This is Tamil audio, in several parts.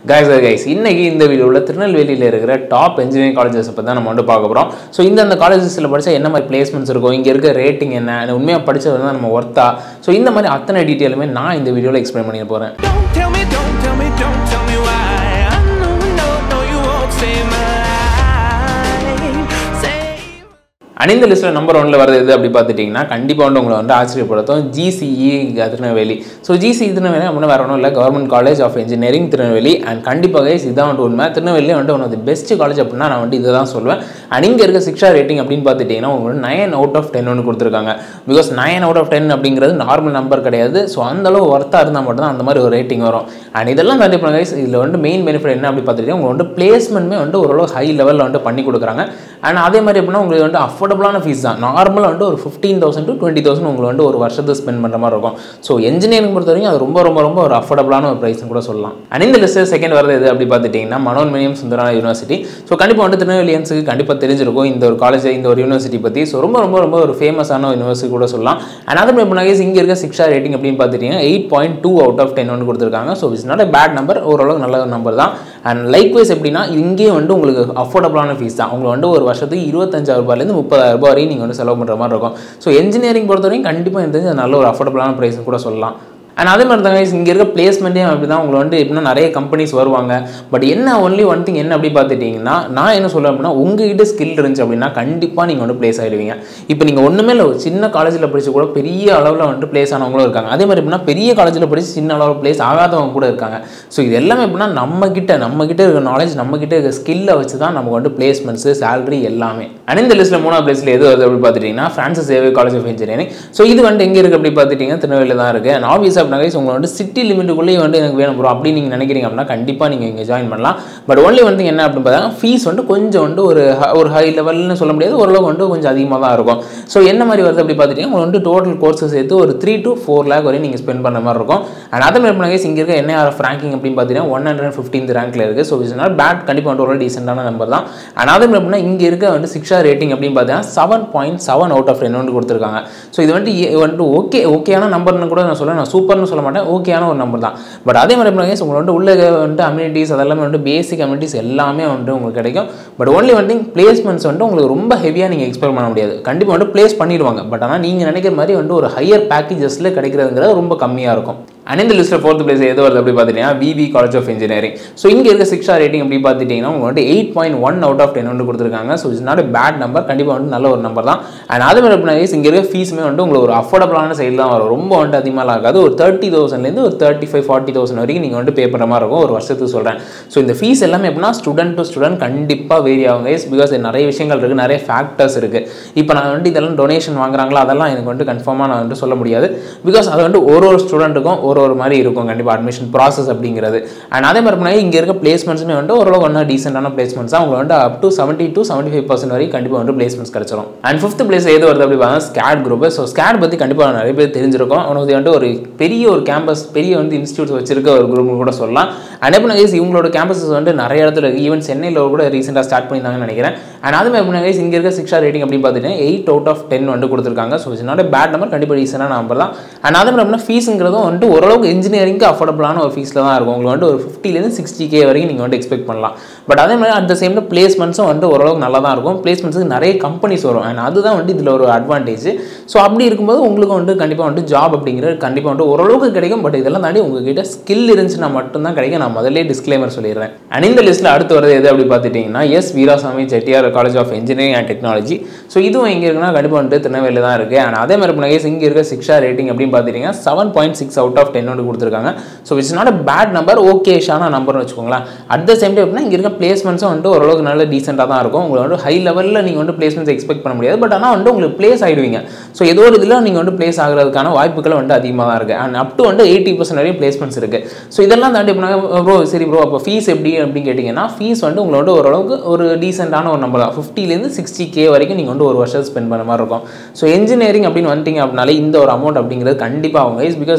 கைஸ் கைஸ் இன்னைக்கு இந்த வீடியோவில் திருநெல்வேலியில் இருக்கிற டாப் இன்ஜினியரிங் காலேஜஸ் பற்றி தான் நம்ம வந்து பார்க்க போகிறோம் ஸோ இந்த அந்த காலேஜஸில் படித்தா என்ன மாதிரி பிளேஸ்மெண்ட்ஸ் இருக்கும் இங்கே இருக்க ரேட்டிங் என்ன உண்மையாக படித்தது தான் நம்ம ஒர்த்தா ஸோ இந்த மாதிரி அத்தனை டீட்டெயிலுமே நான் இந்த வீடியோவில் எக்ஸ்பிளைன் பண்ணிக்க போகிறேன் Don't tell me, don't tell me, don't tell me why. I know, no, no, you won't save my life. Save. And இந்த லிஸ்ட்டில் நம்பர் ஒன்ல வருது எது அப்படி பார்த்துட்டிங்கன்னா கண்டிப்பாக வந்து உங்களை வந்து ஆச்சரியப்படுத்தும் GCE Tirunelveli so GCE Tirunelveli அப்படின்னா வேற ஒன்றும் இல்லை government college of engineering Tirunelveli and கண்டிப்பாக guys இதான் வந்து உண்மை திருநெல்வேலி வந்து one of the best college அப்படின்னா நான் வந்து இதை தான் சொல்லுவேன் அண்ட் இங்கே இருக்க சிக்ஷா ரேட்டிங் அப்படின்னு பார்த்துட்டிங்கன்னா உங்களுக்கு நைன் அவுட் ஆஃப் டென் ஒன்று கொடுத்துருக்காங்க because nine out of ten அப்படிங்கிறது நார்மல் நம்பர் கிடையாது ஸோ அந்த அளவு ஒர்த்தாக இருந்தால் மட்டும்தான் அந்த மாதிரி ஒரு ரேட்டிங் வரும் அண்ட் இதெல்லாம் தாண்டி இப்போ கைஸ் இதில் வந்து மெயின் பெனிஃபிட் என்ன அப்படி பார்த்துட்டிங்கன்னா உங்களுக்கு வந்து பிளேஸ்மெண்ட்மே வந்து ஓரளவு ஹை லெவலில் வந்து பண்ணி கொடுக்குறாங்க அண்ட் அதே மாதிரி எப்படின்னா உங்களுக்கு வந்து அஃபோர்டபுளான ஃபீஸ் தான் நார்மலாக வந்து ஒரு fifteen thousand to twenty thousand உங்களுக்கு வந்து ஒரு வருஷத்துக்கு ஸ்பெண்ட் பண்ணுற மாதிரி இருக்கும் ஸோ இன்ஜினியரிங் பொறுத்த வரைக்கும் அது ரொம்ப ரொம்ப ரொம்ப ஒரு அஃபோர்டபுளான ஒரு ப்ரைஸ்னு கூட சொல்லலாம் அண்ட் இந்த லிஸ்ட்டு செகண்ட் வரது எது அப்படி பார்த்துட்டிங்கன்னா மனோன்மணியம் சுந்தரா யூனிவர்சிட்டி ஸோ கண்டிப்பாக வந்து திருநெல்வேலியன்ஸுக்கு கண்டிப்பாக தெரிஞ்சிருக்கும் இந்த ஒரு காலேஜ் இந்த ஒரு யூனிவர்சிட்டி பற்றி ஸோ ரொம்ப ரொம்ப ரொம்ப ஒரு ஃபேமஸான யூனிவர்சிட்டி கூட சொல்லலாம் அண்ட் அதே மாதிரி நகைஸ் இங்கே இருக்க சிக்ஷா ரேட்டிங் அப்படின்னு பார்த்துட்டிங்கன்னா eight point two out of ten ஒன்று கொடுத்துருக்காங்க so it's not a bad number ஓரளவுக்கு நல்ல ஒரு நம்பர் தான் அண்ட் லைக்வைஸ் எப்படின்னா இங்கேயும் வந்து உங்களுக்கு அஃபோர்டபுளான ஃபீஸ் தான் உங்களுக்கு வந்து ஒரு வருஷத்துக்கு இருபத்தஞ்சாயிரம் ரூபாயிலேருந்து முப்பதாயிரம் ரூபாய் வரையும் நீங்கள் வந்து செலவு பண்ணுற மாதிரி இருக்கும் ஸோ இன்ஜினியரிங் பொறுத்தவரைக்கும் கண்டிப்பாக எனக்கு தெரிஞ்சு அது நல்ல ஒரு அஃபோர்டபுளான ப்ரைஸ் கூட சொல்லலாம் அண்ட் அதே மாதிரி தாங்க இங்கே இருக்க பிளேஸ்மெண்ட்டே அப்படி தான் உங்களை வந்து எப்படின்னா நிறைய கம்பெனிஸ் வருவாங்க பட் என்ன ஒன்லி ஒன் திங் என்ன அப்படி பார்த்துட்டிங்கன்னா நான் என்ன சொல்லுவேன் அப்படின்னா உங்ககிட்ட ஸ்கில் இருந்துச்சு அப்படின்னா கண்டிப்பாக நீங்கள் வந்து ப்ளேஸ் ஆகிடுவீங்க இப்போ நீங்கள் ஒன்றுமே இல்லை ஒரு சின்ன காலேஜில் படிச்சு கூட பெரிய அளவில் வந்துட்டு ப்ளேஸ் ஆனவங்களும் இருக்காங்க அதே மாதிரி எப்படின்னா பெரிய காலேஜில் படிச்சு சின்ன அளவில் ப்ளேஸ் ஆகாதவங்க கூட இருக்காங்க ஸோ இது எல்லாமே எப்படின்னா நம்ம கிட்ட நம்ம கிட்ட இருக்க நாலேஜ் நம்ம கிட்ட இருக்க ஸ்கில்லை வச்சு தான் நமக்கு வந்து பிளேஸ்மெண்ட்ஸு சேலரி எல்லாமே அண்ட் இந்த லிஸ்ட்டில் மூணாவது பிளேஸில் எது வருது அப்படி பார்த்துட்டிங்கன்னா ஃப்ரான்சிஸ் சேவை காலேஜ் ஆஃப் இன்ஜினியரிங் ஸோ இது வந்து எங்கே இருக்குது அப்படி பார்த்துட்டிங்கன்னா திருநெல்வேலியில் தான் இருக்குது அண்ட் ஆப்வியஸ் அப்படின்னா guys, உங்களை வந்து சிட்டி லிமிட்டுக்குள்ளேயே வந்து எனக்கு வேணும் ப்ரோ அப்படி நீங்கள் நினைக்கிறீங்க அப்படின்னா கண்டிப்பாக நீங்கள் இங்கே ஜாயின் பண்ணலாம் பட் ஒன்லி வந்து என்ன அப்படின்னு பார்த்தா ஃபீஸ் வந்து கொஞ்சம் வந்து ஒரு hi- ஒரு ஹை லெவல்னு சொல்ல முடியாது ஓரளவு வந்து கொஞ்சம் அதிகமாக தான் இருக்கும் ஸோ என்ன மாதிரி வருது அப்படி பார்த்துட்டிங்கன்னா உங்களுக்கு வந்து டோட்டல் கோர்ஸஸ் சேர்த்து ஒரு த்ரீ to ஃபோர் லேக் வரையும் நீங்கள் ஸ்பெண்ட் பண்ண மாதிரி இருக்கும் அண்ட் அதே மாதிரி பண்ணாங்க இங்கே இருக்க என்ஆர்எஃப் ரேங்கிங் அப்படின்னு பார்த்தீங்கன்னா ஒன் ஹண்ட்ரட் ஃபிஃப்டீன்த் ரேங்க்ல இருக்குது ஸோ இட்ஸ் நாட் பேட் கண்டிப்பாக வந்து ஒரு டீசெண்டான நம்பர் தான் அண்ட் அதே மாதிரி அப்படின்னா இங்கே இருக்க வந்து சிக்ஷா ரேட்டிங் அப்படின்னு பார்த்தீங்கன்னா seven point seven out of ten வந்து கொடுத்துருக்காங்க ஸோ இது வந்துட்டு ஏ- வந்துட்டு ஓகே ஓகேயான நம்பர்னு கூட நான் சொல்ல நான் சூப்பர்னு சொல்ல மாட்டேன் ஓகேயான ஒரு நம்பர் தான் பட் அதே மாதிரி பண்ணுங்க உங்களை வந்து உள்ள வந்துட்டு அம்யூனிட்டிஸ் அதெல்லாமே வந்து பேசிக் அம்யூனிட்டிஸ் எல்லாமே வந்துட்டு உங்களுக்கு கிடைக்கும் பட் ஒன்லி வந்து பிளேஸ்மெண்ட்ஸ் வந்துட்டு உங்களுக்கு ரொம்ப ஹெவியாக நீங்கள் எக்ஸ்பெக்ட் பண்ண முடியாது கண்டிப்பாக வந்து ப்ளேஸ் பண்ணிடுவாங்க பட் ஆனால் நீங்கள் நினைக்கிற மாதிரி வந்து ஒரு ஹையர் பேக்கேஜஸில் கிடைக்கிறதுங்கிறது ரொம்ப கம்மியாக இருக்கும் அண்ட் இந்த லிஸ்ட்டில் ஃபோர்த் பிளேஸ் எது வருது அப்படி பார்த்துட்டீங்கன்னா VV college of engineering so இங்கே இருக்க சிக்ஷா ரேட்டிங் அப்படி பார்த்துட்டிங்கன்னா உங்களுக்கு வந்து eight point one out of ten வந்து கொடுத்துருக்காங்க so it's not bad number கண்டிப்பாக வந்து நல்ல ஒரு நம்பர் தான் அண்ட் அது மாதிரி எப்படின்னா இங்கே இருக்க ஃபீஸுமே வந்து உங்களுக்கு ஒரு அஃபோர்டபுளான சைடில் தான் வரும் ரொம்ப வந்துட்டு அதிகமாக ஆகாது ஒரு தேர்ட்டி தௌசண்ட்லேருந்து ஒரு தேர்ட்டி ஃபைவ் ஃபார்ட்டி தௌசண்ட் வரைக்கும் நீங்கள் வந்து பே பண்ணுற மாதிரி இருக்கும் ஒரு வருஷத்துக்கு சொல்கிறேன் ஸோ இந்த ஃபீஸ் எல்லாமே எப்படின்னா ஸ்டூடெண்ட் டு ஸ்டூடெண்ட் கண்டிப்பாக வேரி ஆகுங்க பிகாஸ் நிறைய விஷயங்கள் இருக்குது நிறைய ஃபேக்டர்ஸ் இருக்குது இப்போ நான் வந்துட்டு இதெல்லாம் டொனேஷன் வாங்குறாங்களா அதெல்லாம் எனக்கு வந்துட்டு கன்ஃபார்மாக நான் வந்துட்டு சொல்ல முடியாது பிகாஸ் அது வந்து ஒரு ஒரு ஸ்டூடெண்ட்டுக்கும் ஒரு ஒரு மாதிரி இருக்கும் கண்டிப்பாக அட்மிஷன் ப்ராசஸ் அப்படிங்கிறது அண்ட் அதே மாதிரி பண்ணால் இங்கே இருக்க பிளேஸ்மெண்ட்ஸுமே வந்து ஓரளவு ஒன்றா டீசெண்டான பிளேஸ்மெண்ட்ஸ் தான் உங்களுக்கு வந்து up to seventy to seventy five percent வரைக்கும் கண்டிப்பாக வந்து பிளேஸ்மெண்ட்ஸ் கிடச்சிரும் அண்ட் ஃபிஃப்த் பிளேஸ் எது வருது அப்படி பார்த்தா ஸ்கேட் குரூப் ஸோ ஸ்கேட் பற்றி கண்டிப்பாக நிறைய பேர் தெரிஞ்சிருக்கும் அவனுக்கு வந்து ஒரு பெரிய ஒரு கேம்பஸ் பெரிய வந்து இன்ஸ்டியூட்ஸ் வச்சிருக்க ஒரு குரூப்னு கூட சொல்லலாம் அண்ட் எப்படின்னா guys, இவங்களோட கேம்பஸஸ் வந்து நிறைய இடத்துல இருக்குது ஈவன் சென்னையில் கூட ரீசெண்டாக ஸ்டார்ட் பண்ணியிருந்தாங்கன்னு நினைக்கிறேன் அண்ட் அதுமே எப்படின்னா guys, இங்கே இருக்க சிக்ஷா ரேட்டிங் அப்படின்னு பார்த்துட்டீங்கன்னா எயிட் அவுட் ஆஃப் டென் வந்து கொடுத்துருக்காங்க so it's not bad number கண்டிப்பாக ரீசனான நம்பர் தான் அண்ட் அதே மாதிரி எப்படின்னா ஃபீஸுங்கிறதும் வந்துட்டு ஓரளவுக்கு இன்ஜினியரிங்க்கு அஃபோர்டபுளான ஒரு ஃபீஸில் தான் இருக்கும் உங்களுக்கு வந்து ஒரு ஃபிஃப்டிலேருந்து சிக்ஸ்டி கே வரைக்கும் நீங்கள் வந்து எக்ஸ்பெக்ட் பண்ணலாம் பட் அதே மாதிரி அட் த சேம் பிளேஸ்மெண்ட்ஸும் வந்து ஓரளவுக்கு நல்லா தான் இருக்கும் பிளேஸ்மெண்ட்ஸுக்கு நிறைய கம்பெனிஸ் வரும் அண்ட் அதுதான் வந்து இதில் ஒரு அட்வான்டேஜ் ஸோ அப்படி இருக்கும்போது உங்களுக்கு வந்து கண்டிப்பாக வந்து ஜாப் அப்படிங்கிறது கண்டிப்பாக வந்து ஓரளவுக்கு கிடைக்கும் பட் இதெல்லாம் தாண்டி உங்ககிட்ட ஸ்கில் இருந்துச்சுன்னா மட்டும்தான் கிடைக்கும் நான் முதல்ல டிஸ்க்ளைமர் சொல்லிடுறேன் அண்ட் இந்த லிஸ்ட்டில் அடுத்து வரது எது அப்படி பார்த்துட்டிங்கன்னா S Veerasamy Chettiar college of engineering and technology so இதுவும் எங்கே இருக்குன்னா கண்டிப்பாக வந்து திருநெல்வேலியில் தான் இருக்குது அண்ட் அதே மாதிரி பண்ண இங்கே இருக்க சிக்ஷா ரேட்டிங் அப்படின்னு பார்த்துட்டிங்கன்னா seven point six out of ten வந்து கொடுத்துருக்காங்க so it's not a bad number ஓகேஷான நம்பர்னு வச்சுக்கோங்களேன் அட் த சேம் டைம் அப்படின்னா இங்கே இருக்க பிளேஸ்மெண்ட்ஸும் வந்துட்டு ஓரளவுக்கு நல்ல டீசெண்டாக தான் இருக்கும் உங்களுக்கு வந்து ஹை லெவலில் நீங்கள் வந்து பிளேஸ்மெண்ட்ஸ் எக்ஸ்பெக்ட் பண்ண முடியாது பட் ஆனால் வந்து உங்களுக்கு பிளேஸ் ஆகிடுவீங்க ஸோ ஏதோ ஒரு இதில் நீங்கள் வந்து பிளேஸ் ஆகிறதுக்கான வாய்ப்புகள் வந்து அதிகமாக தான் இருக்குது அண்ட் அப் டு வந்து எயிட்டி பர்சன்ட் வரையும் பிளேஸ்மெண்ட்ஸ் இருக்குது ஸோ இதெல்லாம் தாண்டி பண்ணாங்க ப்ரோ சரி ப்ரோ அப்போ ஃபீஸ் எப்படி அப்படின்னு கேட்டிங்கன்னா ஃபீஸ் வந்து உங்களோட ஓரளவுக்கு ஒரு டீசெண்டான ஒரு நம்பர் தான் ஃபிஃப்டிலேருந்து சிக்ஸ்டி கே வரைக்கும் நீங்கள் வந்து ஒரு வருஷம் ஸ்பெண்ட் பண்ண மாதிரி இருக்கும் ஸோ இன்ஜினியரிங் அப்படின்னு வந்துட்டீங்க அப்படின்னாலே இந்த ஒரு அமௌண்ட் அப்படிங்கிறது கண்டிப்பாக அவங்க இஸ் பிகாஸ் எப்படின்னா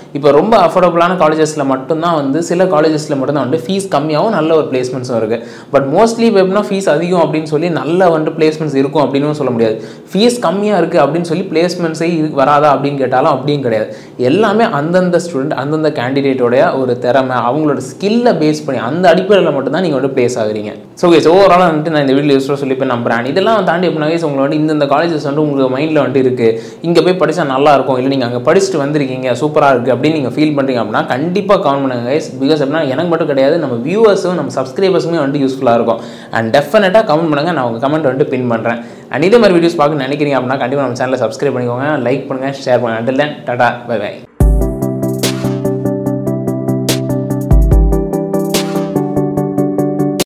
இப்போ ரொம்ப அஃபோர்டபுளான காலேஜஸில் மட்டும்தான் வந்து சில காலேஜஸில் மட்டும்தான் வந்து ஃபீஸ் கம்மியாகவும் நல்ல ஒரு பிளேஸ்மெண்ட்ஸும் இருக்குது பட் மோஸ்ட்லி இப்போ எப்படின்னா ஃபீஸ் அதிகம் அப்படின்னு சொல்லி நல்ல வந்து பிளேஸ்மெண்ட்ஸ் இருக்கும் அப்படின்னு சொல்ல முடியாது ஃபீஸ் கம்மியாக இருக்குது அப்படின்னு சொல்லி பிளேஸ்மெண்ட்ஸே வராதா அப்படின்னு கேட்டாலும் அப்படியும் கிடையாது எல்லாமே அந்தந்த ஸ்டூடெண்ட் அந்தந்த கேண்டிடேட்டோடைய ஒரு திறமை அவங்களோட ஸ்கில்லை பேஸ் பண்ணி அந்த அடிப்படையில் மட்டும்தான் நீங்கள் வந்து பிளேஸ் ஆகுறீங்க ஸோ கேஸ் ஓவராலாக வந்துட்டு நான் இந்த வீடியோ யூஸ்ஃபுல்லாக சொல்லி போய் நம்புறேன் இதெல்லாம் தாண்டி எப்படின்னா guys, உங்களை வந்து இந்தந்த காலேஜஸ் வந்து உங்களுக்கு மைண்டில் வந்துட்டு இருக்குது இங்கே போய் படித்தா நல்லா இருக்கும் இல்லை நீங்கள் அங்கே படிச்சுட்டு வந்திருக்கீங்க சூப்பராக இருக்குது அப்படின்னு நீங்கள் ஃபீல் பண்ணுறீங்க அப்படின்னா கண்டிப்பாக கமெண்ட் பண்ணுங்க கைஸ் பிகாஸ் எப்படின்னா எனக்கு மட்டும் கிடையாது நம்ம வியூவர்ஸும் நம்ம சப்ஸ்கிரைபர்ஸுமே வந்துட்டு யூஸ்ஃபுல்லாக இருக்கும் அண்ட் டெஃபினட்டாக கமெண்ட் பண்ணுங்கள் நான் உங்கள் கமெண்ட் வந்துட்டு பின் பண்ணுறேன் அண்ட் இதே மாதிரி வீடியோஸ் பார்க்க நினைக்கிறீங்க அப்படின்னா கண்டிப்பாக நம்ம சேனலை சப்ஸ்கிரைப் பண்ணிக்கோங்க லைக் பண்ணுங்கள் ஷேர் பண்ணுங்கள் until then tata bye by